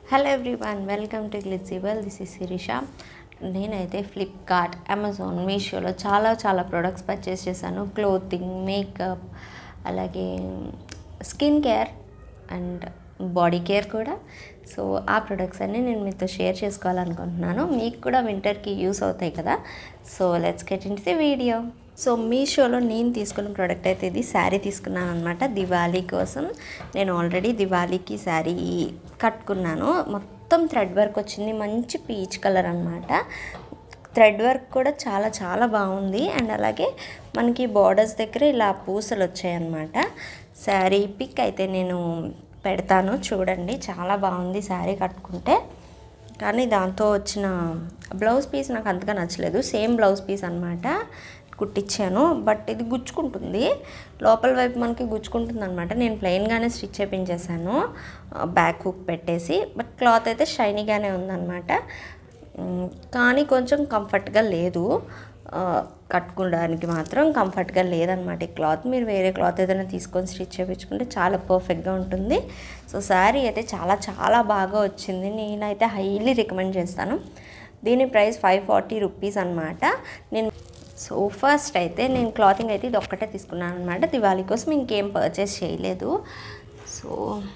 hello everyone welcome to గ్లిజిబల్ this is Sirisha నేనైతే Flipkart Amazon మీషోలో చాలా చాలా ప్రొడక్ట్స్ పర్చేస్ చేశాను క్లోతింగ్ మేకప్ అలాగే skin care and body care కూడా సో ఆ ప్రొడక్ట్స్ అన్నీ నేను మీతో షేర్ చేసుకోవాలనుకుంటున్నాను మీకు కూడా వింటర్కి యూస్ అవుతాయి కదా so let's get in the video so మీషోలో నేను తీసుకున్న ప్రోడక్ట్ అయితే ఇది శారీ తీసుకున్నాను అనమాట దివాళీ కోసం నేను ఆల్రెడీ దివాళీకి శారీ కట్టుకున్నాను మొత్తం థ్రెడ్ వర్క్ వచ్చింది మంచి పీచ్ కలర్ అనమాట థ్రెడ్ వర్క్ కూడా చాలా చాలా బాగుంది అండ్ అలాగే మనకి బార్డర్స్ దగ్గర ఇలా పూసలు వచ్చాయన్నమాట శారీ పిక్ అయితే నేను పెడతాను చూడండి చాలా బాగుంది శారీ కట్టుకుంటే కానీ దాంతో వచ్చిన బ్లౌజ్ పీస్ నాకు అంతగా నచ్చలేదు సేమ్ బ్లౌజ్ పీస్ అనమాట కుట్టించాను బట్ ఇది గుచ్చుకుంటుంది లోపల వైపు మనకి గుచ్చుకుంటుంది అనమాట నేను ప్లెయిన్గానే స్టిచ్ చేయించేసాను బ్యాక్ హుక్ పెట్టేసి బట్ క్లాత్ అయితే షైనీగానే ఉందన్నమాట ఉమ్, కానీ కొంచెం కంఫర్ట్గా లేదు ఆ, కట్టుకోవడానికి మాత్రం కంఫర్ట్గా లేదనమాట ఈ క్లాత్ మీరు వేరే క్లాత్ ఏదైనా తీసుకొని స్టిచ్ చేయించుకుంటే చాలా పర్ఫెక్ట్గా ఉంటుంది సో శారీ అయితే చాలా చాలా బాగా వచ్చింది నేనైతే హైలీ రికమెండ్ చేస్తాను దీని ప్రైస్ ఫైవ్ ఫార్టీ రూపీస్ అనమాట నేను సో ఫస్ట్ అయితే నేను క్లాతింగ్ అయితే ఇది ఒక్కటే తీసుకున్నాను అనమాట దివాళీ కోసం ఇంకేం పర్చేస్ చేయలేదు సో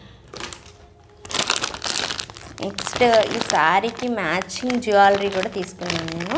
నెక్స్ట్ ఈ శారీకి మ్యాచింగ్ జ్యువెలరీ కూడా తీసుకున్నాను నేను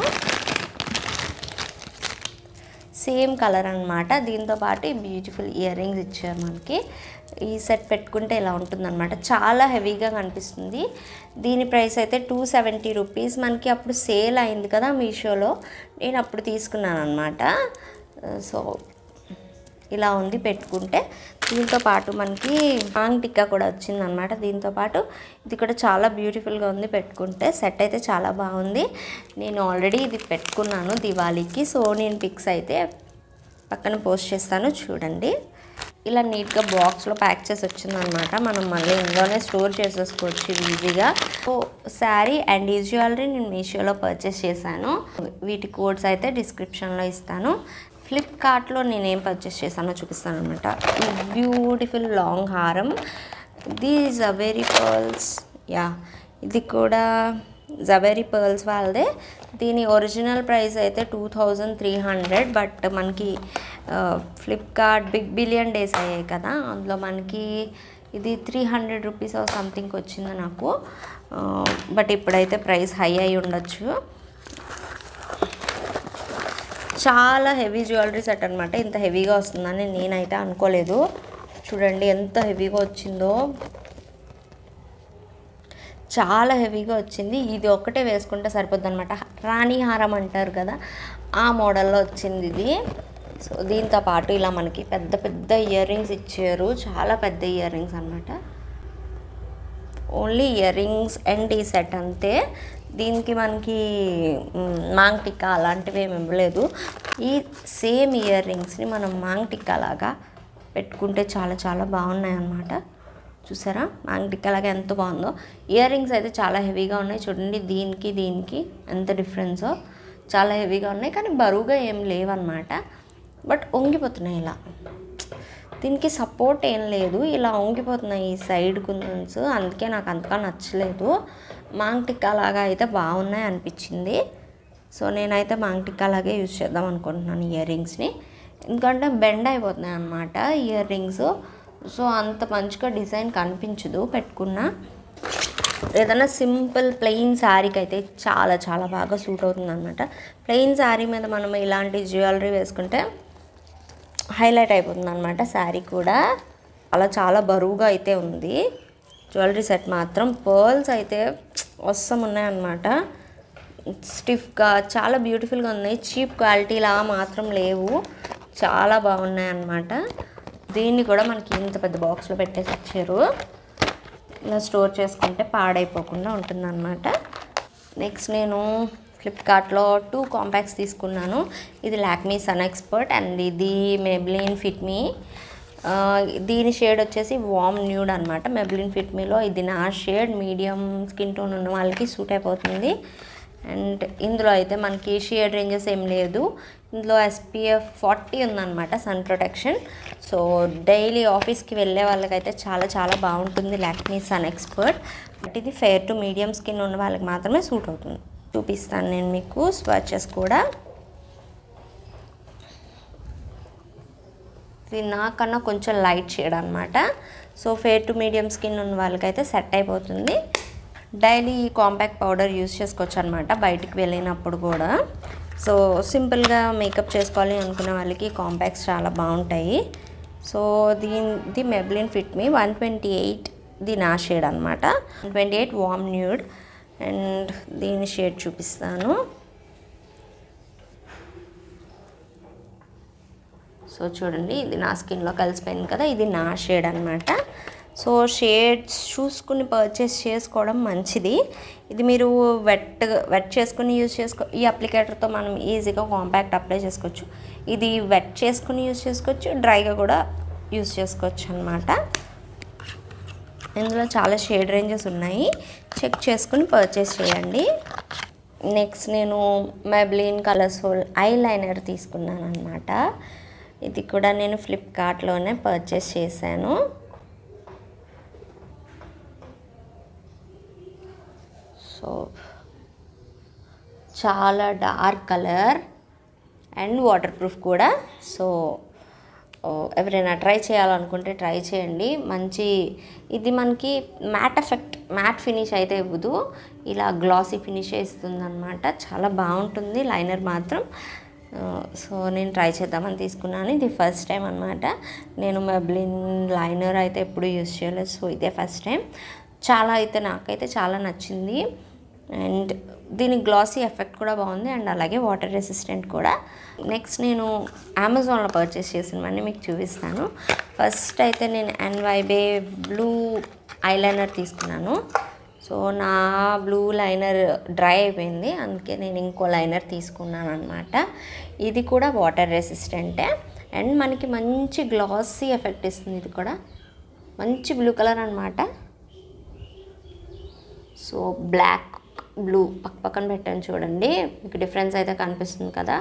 సేమ్ కలర్ అనమాట దీంతో పాటు ఈ బ్యూటిఫుల్ ఇయర్ రింగ్స్ ఇచ్చారు మనకి ఈ సెట్ పెట్టుకుంటే ఇలా ఉంటుందన్నమాట చాలా హెవీగా కనిపిస్తుంది దీని ప్రైస్ అయితే టూ సెవెంటీ రూపీస్ మనకి అప్పుడు సేల్ అయింది కదా మీషోలో నేను అప్పుడు తీసుకున్నాను అనమాట సో ఇలా ఉంది పెట్టుకుంటే దీంతో పాటు మనకి మాంగ్ టిక్కా కూడా వచ్చిందనమాట దీంతో పాటు ఇది కూడా చాలా బ్యూటిఫుల్గా ఉంది పెట్టుకుంటే సెట్ అయితే చాలా బాగుంది నేను ఆల్రెడీ ఇది పెట్టుకున్నాను దివాళీకి సో నేను పిక్స్ అయితే పక్కన పోస్ట్ చేస్తాను చూడండి ఇలా నీట్గా బాక్స్లో ప్యాక్ చేసి వచ్చిందనమాట మనం మళ్ళీ ఇందులోనే స్టోర్ చేసేసుకోవచ్చు ఇది ఈజీగా సో శారీ అండ్ ఈ జ్యువెలరీ నేను మీషోలో పర్చేస్ చేశాను వీటి కోడ్స్ అయితే డిస్క్రిప్షన్లో ఇస్తాను ఫ్లిప్కార్ట్లో నేను ఏం పర్చేస్ చేశానో చూపిస్తాను అనమాట బ్యూటిఫుల్ లాంగ్ హారం దీస్ అవేరీ పర్ల్స్ యా ఇది కూడా జవేరీ పర్ల్స్ వాళ్ళదే దీని ఒరిజినల్ ప్రైస్ అయితే two thousand three hundred but మనకి ఫ్లిప్కార్ట్ బిగ్ బిలియన్ డేస్ అయ్యాయి కదా అందులో మనకి ఇది త్రీ హండ్రెడ్ రూపీస్ సంథింగ్ వచ్చింది నాకు బట్ ఇప్పుడైతే ప్రైస్ హై అయి ఉండొచ్చు చాలా హెవీ జ్యువెలరీ సెట్ అనమాట ఇంత హెవీగా వస్తుందని నేనైతే అనుకోలేదు చూడండి ఎంత హెవీగా వచ్చిందో చాలా హెవీగా వచ్చింది ఇది ఒక్కటే వేసుకుంటే సరిపోద్ది అనమాట రాణి హారం అంటారు కదా ఆ మోడల్లో వచ్చింది ఇది సో దీంతో పాటు ఇలా మనకి పెద్ద పెద్ద ఇయర్ రింగ్స్ ఇచ్చారు చాలా పెద్ద ఇయర్ రింగ్స్ అనమాట ఓన్లీ ఇయర్ రింగ్స్ అండ్ ఈ సెట్ అంతే దీనికి మనకి మ్, మాంగ్ టిక్కా అలాంటివి ఏమి ఇవ్వలేదు ఈ సేమ్ ఇయర్ రింగ్స్ని మనం మాంగ్ టిక్కా లాగా పెట్టుకుంటే చాలా చాలా బాగున్నాయి అన్నమాట చూసారా మాంగ్ టిక్కా లాగా ఎంత బాగుందో ఇయర్ రింగ్స్ అయితే చాలా హెవీగా ఉన్నాయి చూడండి దీనికి దీనికి ఎంత డిఫరెన్సో చాలా హెవీగా ఉన్నాయి కానీ బరువుగా ఏం లేవన్నమాట బట్ వంగిపోతున్నాయి ఇలా దీనికి సపోర్ట్ ఏం లేదు ఇలా వంగిపోతున్నాయి ఈ సైడ్ కున్స్ అందుకే నాకు అంతగా నచ్చలేదు మాంగ్ టిక్కా లాగా అయితే బాగున్నాయి అనిపించింది సో నేనైతే మాంగ్ టిక్కా లాగే యూజ్ చేద్దాం అనుకుంటున్నాను ఇయర్ రింగ్స్ని ఎందుకంటే బెండ్ అయిపోతున్నాయి అన్నమాట ఇయర్ రింగ్స్ సో అంత మంచిగా డిజైన్ కనిపించదు పెట్టుకున్నా ఏదైనా సింపుల్ ప్లెయిన్ శారీకి అయితే చాలా చాలా బాగా సూట్ అవుతుంది అనమాట ప్లెయిన్ శారీ మీద మనం ఇలాంటి జ్యువెలరీ వేసుకుంటే హైలైట్ అయిపోతుంది అనమాట శారీ కూడా అలా చాలా బరువుగా అయితే ఉంది జ్యువెలరీ సెట్ మాత్రం పర్ల్స్ అయితే వస్తాం ఉన్నాయన్నమాట స్టిఫ్గా చాలా బ్యూటిఫుల్గా ఉన్నాయి చీప్ క్వాలిటీలా మాత్రం లేవు చాలా బాగున్నాయి అన్నమాట దీన్ని కూడా మనకి ఇంత పెద్ద బాక్స్లో పెట్టేసి ఇచ్చారు ఇలా స్టోర్ చేసుకుంటే పాడైపోకుండా ఉంటుందన్నమాట నెక్స్ట్ నేను ఫ్లిప్కార్ట్లో టూ కాంపాక్ట్స్ తీసుకున్నాను ఇది లాక్మీ సన్ ఎక్స్పర్ట్ అండ్ ఇది మెబ్లిన్ ఫిట్ మీ దీని షేడ్ వచ్చేసి వామ్ న్యూడ్ అనమాట మెబ్లిన్ ఫిట్ మీలో ఇది నా షేడ్ మీడియం స్కిన్ టోన్ ఉన్న వాళ్ళకి సూట్ అయిపోతుంది అండ్ ఇందులో అయితే మనకి షేడ్ రేంజెస్ ఏం లేదు ఇందులో ఎస్పీఎఫ్ ఫార్టీ ఉందన్నమాట సన్ ప్రొటెక్షన్ సో డైలీ ఆఫీస్కి వెళ్ళే వాళ్ళకైతే చాలా చాలా బాగుంటుంది లాక్మీ సన్ ఎక్స్పర్ట్ బట్ ఇది ఫెయిర్ టు మీడియం స్కిన్ ఉన్న వాళ్ళకి మాత్రమే సూట్ అవుతుంది చూపిస్తాను నేను మీకు స్వాచెస్ కూడా ఇది నాకన్నా కొంచెం లైట్ షేడ్ అనమాట so fair to medium skin ఉన్న వాళ్ళకైతే సెట్ అయిపోతుంది డైలీ ఈ కాంపాక్ట్ పౌడర్ యూస్ చేసుకోవచ్చు అనమాట బయటికి వెళ్ళినప్పుడు కూడా సో సింపుల్గా మేకప్ చేసుకోవాలి అనుకునే వాళ్ళకి కాంపాక్ట్స్ చాలా బాగుంటాయి సో దీని Maybelline fit me one twenty eight ఇది నా షేడ్ అనమాట one twenty eight warm nude and దీని షేడ్ చూపిస్తాను సో చూడండి ఇది నా స్కిన్లో కలిసిపోయింది కదా ఇది నా షేడ్ అనమాట సో షేడ్స్ చూసుకుని పర్చేస్ చేసుకోవడం మంచిది ఇది మీరు వెట్ వెట్ చేసుకుని యూజ్ చేసుకో ఈ అప్లికేటర్తో మనం ఈజీగా కాంపాక్ట్ అప్లై చేసుకోవచ్చు ఇది వెట్ చేసుకుని యూజ్ చేసుకోవచ్చు డ్రైగా కూడా యూజ్ చేసుకోవచ్చు అనమాట ఇందులో చాలా షేడ్ రేంజెస్ ఉన్నాయి చెక్ చేసుకుని పర్చేస్ చేయండి నెక్స్ట్ నేను మెబ్లిన్ కలర్ఫుల్ ఐ లైనర్ తీసుకున్నాను అనమాట ఇది కూడా నేను ఫ్లిప్కార్ట్లోనే పర్చేస్ చేశాను సో చాలా dark colour and waterproof కూడా సో ఓ, ఎవరైనా ట్రై చేయాలనుకుంటే ట్రై చేయండి మంచి ఇది మనకి మ్యాట్ ఎఫెక్ట్ మ్యాట్ ఫినిష్ అయితే ఇవ్వదు ఇలా గ్లాసీ ఫినిష్ ఇస్తుంది అనమాట చాలా బాగుంటుంది లైనర్ మాత్రం ఆ, సో నేను ట్రై చేద్దామని తీసుకున్నాను ఇది ఫస్ట్ టైం అనమాట నేను మెబ్లిన్ లైనర్ అయితే ఎప్పుడు యూస్ చేయలేదు సో ఇదే ఫస్ట్ టైం చాలా అయితే నాకైతే చాలా నచ్చింది అండ్ దీని గ్లాసీ ఎఫెక్ట్ కూడా బాగుంది అండ్ అలాగే వాటర్ రెసిస్టెంట్ కూడా నెక్స్ట్ నేను అమెజాన్లో పర్చేస్ చేసినవన్నీ మీకు చూపిస్తాను ఫస్ట్ అయితే నేను ఎన్వైబే బ్లూ ఐలైనర్ తీసుకున్నాను సో నా బ్లూ లైనర్ డ్రై అయిపోయింది అందుకే నేను ఇంకో లైనర్ తీసుకున్నాను అనమాట ఇది కూడా వాటర్ రెసిస్టెంటే అండ్ మనకి మంచి గ్లాసీ ఎఫెక్ట్ ఇస్తుంది ఇది కూడా మంచి బ్లూ కలర్ అనమాట సో బ్లాక్ బ్లూ పక్క పక్కన పెట్టాను చూడండి మీకు డిఫరెన్స్ అయితే కనిపిస్తుంది కదా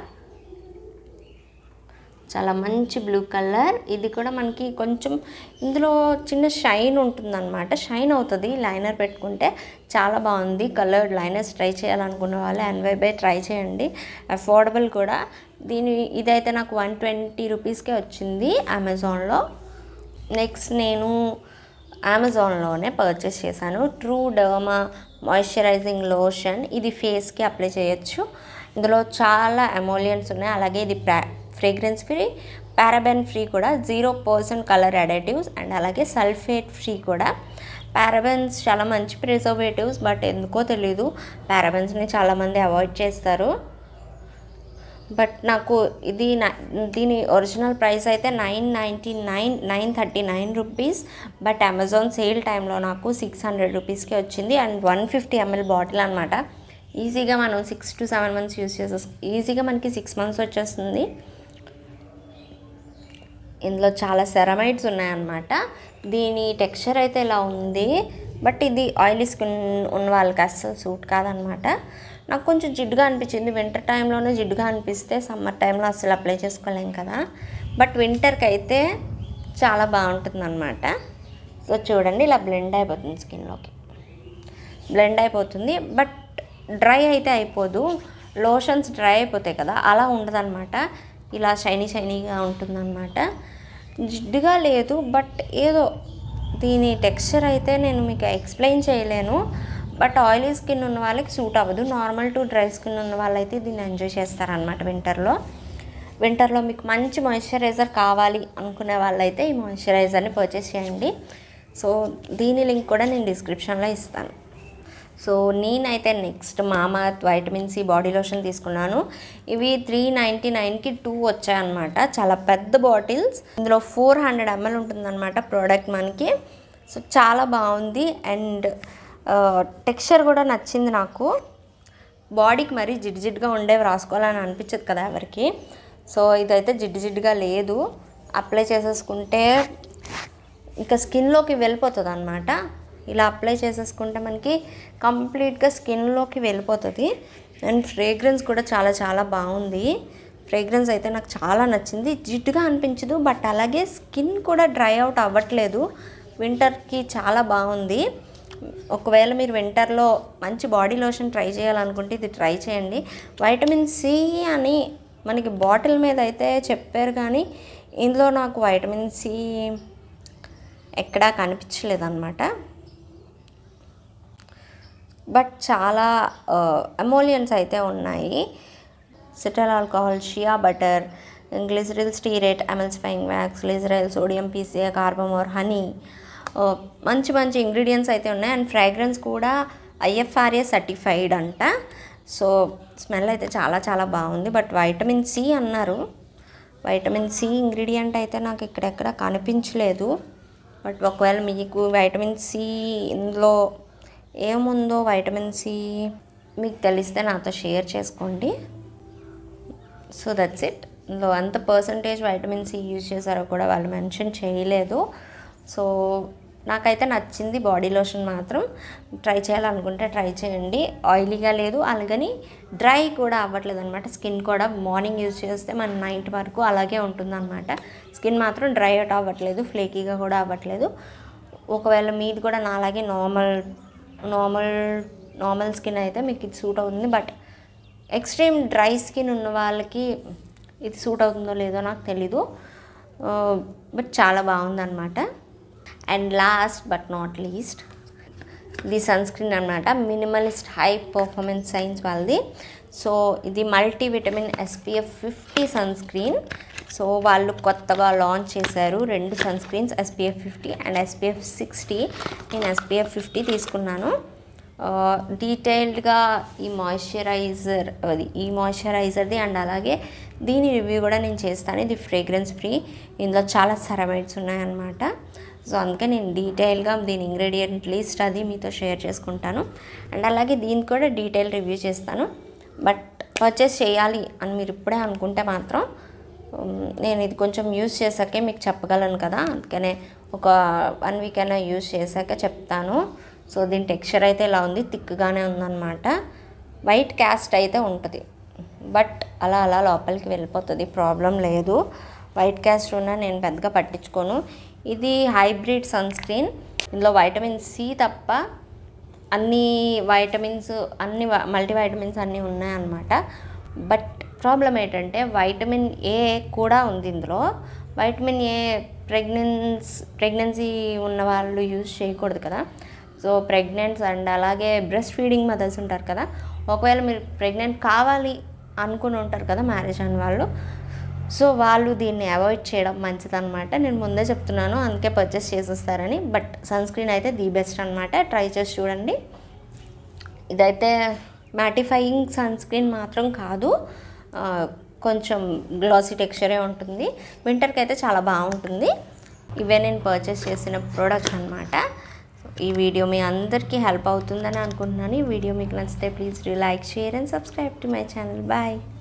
చాలా మంచి బ్లూ కలర్ ఇది కూడా మనకి కొంచెం ఇందులో చిన్న షైన్ ఉంటుందన్నమాట షైన్ అవుతుంది లైనర్ పెట్టుకుంటే చాలా బాగుంది కలర్డ్ లైనర్స్ ట్రై చేయాలనుకున్న వాళ్ళు ఎన్వైబై ట్రై చేయండి అఫోర్డబుల్ కూడా దీని ఇదైతే నాకు వన్ ట్వంటీ రూపీస్కే వచ్చింది అమెజాన్లో నెక్స్ట్ నేను అమెజాన్లోనే పర్చేస్ చేశాను ట్రూ డర్మా మాయిశ్చరైజింగ్ లోషన్ ఇది ఫేస్కి అప్లై చేయొచ్చు ఇందులో చాలా ఎమోలియన్స్ ఉన్నాయి అలాగే ఇది ప్రా ఫ్రేగ్రెన్స్ ఫ్రీ పారాబెన్ ఫ్రీ కూడా zero percent colour additives and అలాగే సల్ఫేట్ ఫ్రీ కూడా పారాబెన్స్ చాలా మంచి ప్రిజర్వేటివ్స్ బట్ ఎందుకో తెలీదు పారాబెన్స్ని చాలామంది అవాయిడ్ చేస్తారు బట్ నాకు ఇది నా- దీని ఒరిజినల్ ప్రైస్ అయితే nine ninety nine nine thirty nine rupees but Amazon sale టైంలో నాకు సిక్స్ హండ్రెడ్ రూపీస్కి వచ్చింది and one fifty ML bottle అనమాట ఈజీగా మనం six to seven months use చేసేస్ ఈజీగా మనకి సిక్స్ మంత్స్ వచ్చేస్తుంది ఇందులో చాలా సెరమైడ్స్ ఉన్నాయన్నమాట దీని టెక్స్చర్ అయితే ఇలా ఉంది బట్ ఇది ఆయిలీ స్కిన్ ఉన్న వాళ్ళకి అస్సలు సూట్ కాదనమాట నాకు కొంచెం జిడ్డుగా అనిపించింది వింటర్ టైంలోనే జిడ్డుగా అనిపిస్తే సమ్మర్ టైంలో అస్సలు అప్లై చేసుకోలేం కదా బట్ వింటర్కి అయితే చాలా బాగుంటుంది అనమాట సో చూడండి ఇలా బ్లెండ్ అయిపోతుంది స్కిన్లోకి బ్లెండ్ అయిపోతుంది బట్ డ్రై అయితే అయిపోదు లోషన్స్ డ్రై అయిపోతాయి కదా అలా ఉండదన్నమాట ఇలా షైనీ షైనీగా ఉంటుందన్నమాట జిడ్డుగా లేదు బట్ ఏదో దీని టెక్స్చర్ అయితే నేను మీకు ఎక్స్ప్లెయిన్ చేయలేను బట్ ఆయిలీ స్కిన్ ఉన్న వాళ్ళకి సూట్ అవ్వదు నార్మల్ టు డ్రై స్కిన్ ఉన్న వాళ్ళైతే దీన్ని ఎంజాయ్ చేస్తారనమాట వింటర్లో వింటర్లో మీకు మంచి మాయిశ్చరైజర్ కావాలి అనుకునే వాళ్ళైతే ఈ మాయిశ్చరైజర్ని పర్చేస్ చేయండి సో దీని లింక్ కూడా నేను డిస్క్రిప్షన్లో ఇస్తాను సో నేనైతే next Mamaearth vitamin C body lotion తీసుకున్నాను ఇవి త్రీ నైంటీ నైన్కి టూ వచ్చాయన్నమాట చాలా పెద్ద బాటిల్స్ ఇందులో ఫోర్ హండ్రెడ్ ఎంఎల్ ఉంటుందన్నమాట ప్రోడక్ట్ మనకి సో చాలా బాగుంది అండ్ టెక్స్చర్ కూడా నచ్చింది నాకు బాడీకి మరీ జిడ్డు జిడ్డుగా ఉండేవి రాసుకోవాలని అనిపించదు కదా ఎవరికి సో ఇదైతే జిడ్డు జిడ్డుగా లేదు అప్లై చేసేసుకుంటే ఇంకా స్కిన్లోకి వెళ్ళిపోతుంది అనమాట ఇలా అప్లై చేసేసుకుంటే మనకి కంప్లీట్గా స్కిన్లోకి వెళ్ళిపోతుంది అండ్ ఫ్రేగ్రెన్స్ కూడా చాలా చాలా బాగుంది ఫ్రేగ్రెన్స్ అయితే నాకు చాలా నచ్చింది జిడ్డుగా అనిపించదు బట్ అలాగే స్కిన్ కూడా డ్రై అవుట్ అవ్వట్లేదు వింటర్కి చాలా బాగుంది ఒకవేళ మీరు వింటర్లో మంచి బాడీ లోషన్ ట్రై చేయాలనుకుంటే ఇది ట్రై చేయండి వైటమిన్ సి అని మనకి బాటిల్ మీద అయితే చెప్పారు కానీ ఇందులో నాకు వైటమిన్ సి ఎక్కడా కనిపించలేదు అనమాట బట్ చాలా అమోలియన్స్ అయితే ఉన్నాయి cetearyl alcohol shea butter glyceryl stearate emulsifying wax glyceryl sodium PCA carbomer honey మంచి మంచి ఇంగ్రీడియంట్స్ అయితే ఉన్నాయి అండ్ ఫ్రాగ్రెన్స్ కూడా ఐఎఫ్ఆర్ఏ సర్టిఫైడ్ అంట సో స్మెల్ అయితే చాలా చాలా బాగుంది బట్ వైటమిన్ సి అన్నారు వైటమిన్ సి ఇంగ్రీడియంట్ అయితే నాకు ఇక్కడెక్కడ కనిపించలేదు బట్ ఒకవేళ మీకు వైటమిన్ సి ఇందులో ఏముందో వైటమిన్ సి మీకు తెలిస్తే నాతో షేర్ చేసుకోండి సో దట్స్ ఇట్ ఇందులో ఎంత పర్సంటేజ్ వైటమిన్ సి యూజ్ చేశారో కూడా వాళ్ళు మెన్షన్ చేయలేదు సో నాకైతే నచ్చింది బాడీ లోషన్ మాత్రం ట్రై చేయాలనుకుంటే ట్రై చేయండి ఆయిలీగా లేదు అలాగని డ్రై కూడా అవ్వట్లేదు అనమాట స్కిన్ కూడా మార్నింగ్ యూజ్ చేస్తే మన నైట్ వరకు అలాగే ఉంటుందన్నమాట స్కిన్ మాత్రం డ్రై అవుట్ అవ్వట్లేదు ఫ్లేకీగా కూడా అవ్వట్లేదు ఒకవేళ మీది కూడా నాలాగే నార్మల్ నార్మల్ నార్మల్ స్కిన్ అయితే మీకు ఇది సూట్ అవుతుంది బట్ ఎక్స్ట్రీమ్ డ్రై స్కిన్ ఉన్న వాళ్ళకి ఇది సూట్ అవుతుందో లేదో నాకు తెలీదు బట్ చాలా బాగుందన్నమాట and last but not least ఇది సన్ స్క్రీన్ అనమాట మినిమలిస్ట్ హై పర్ఫార్మెన్స్ సైన్స్ వాళ్ళది సో ఇది multivitamin SPF fifty sunscreen so వాళ్ళు కొత్తగా లాంచ్ చేశారు రెండు sunscreens SPF fifty and SPF sixty నేను ఎస్పీఎఫ్ ఫిఫ్టీ తీసుకున్నాను డీటెయిల్డ్గా ఈ మాయిశ్చరైజర్ అది ఈ మాయిశ్చరైజర్ది అండ్ అలాగే దీని రివ్యూ కూడా నేను చేస్తాను ఇది ఫ్రేగ్రెన్స్ ఫ్రీ ఇందులో చాలా సెరమైడ్స్ ఉన్నాయన్నమాట సో అందుకే నేను డీటెయిల్గా దీని ఇంగ్రీడియంట్ లిస్ట్ అది మీతో షేర్ చేసుకుంటాను అండ్ అలాగే దీనికి కూడా డీటెయిల్ రివ్యూ చేస్తాను బట్ పర్చేస్ చేయాలి అని మీరు ఇప్పుడే అనుకుంటే మాత్రం ఉమ్, నేను ఇది కొంచెం యూస్ చేశాకే మీకు చెప్పగలను కదా అందుకనే ఒక వన్ వీక్ అయినా యూస్ చేశాక చెప్తాను సో దీని టెక్స్చర్ అయితే ఇలా ఉంది థిక్గానే ఉందన్నమాట వైట్ క్యాస్ట్ అయితే ఉంటుంది బట్ అలా అలా లోపలికి వెళ్ళిపోతుంది ప్రాబ్లం లేదు వైట్ క్యాస్ట్ ఉన్న నేను పెద్దగా పట్టించుకోను ఇది హైబ్రిడ్ సన్ స్క్రీన్ ఇందులో వైటమిన్ సి తప్ప అన్ని వైటమిన్స్ అన్ని మల్టీ వైటమిన్స్ అన్నీ ఉన్నాయన్నమాట బట్ ప్రాబ్లం ఏంటంటే వైటమిన్ ఏ కూడా ఉంది ఇందులో వైటమిన్ ఏ ప్రెగ్నెన్స్ ప్రెగ్నెన్సీ ఉన్న వాళ్ళు యూజ్ చేయకూడదు కదా సో ప్రెగ్నెంట్స్ అండ్ అలాగే బ్రెస్ట్ ఫీడింగ్ మదర్స్ ఉంటారు కదా ఒకవేళ మీరు ప్రెగ్నెంట్ కావాలి అనుకుని ఉంటారు కదా మ్యారేజ్ అయిన వాళ్ళు సో వాళ్ళు దీన్ని అవాయిడ్ చేయడం మంచిదన్నమాట నేను ముందే చెప్తున్నాను అందుకే పర్చేస్ చేసేస్తారని బట్ సన్ స్క్రీన్ అయితే ది బెస్ట్ అనమాట ట్రై చేసి చూడండి ఇదైతే మ్యాటిఫైయింగ్ సన్ స్క్రీన్ మాత్రం కాదు ఆ, కొంచెం గ్లాసీ టెక్స్చరే ఉంటుంది వింటర్కి అయితే చాలా బాగుంటుంది ఇవే నేను పర్చేస్ చేసిన ప్రోడక్ట్స్ అనమాట ఈ వీడియో మీ అందరికీ హెల్ప్ అవుతుందని అనుకుంటున్నాను ఈ వీడియో మీకు నచ్చితే please do like share and subscribe to my channel bye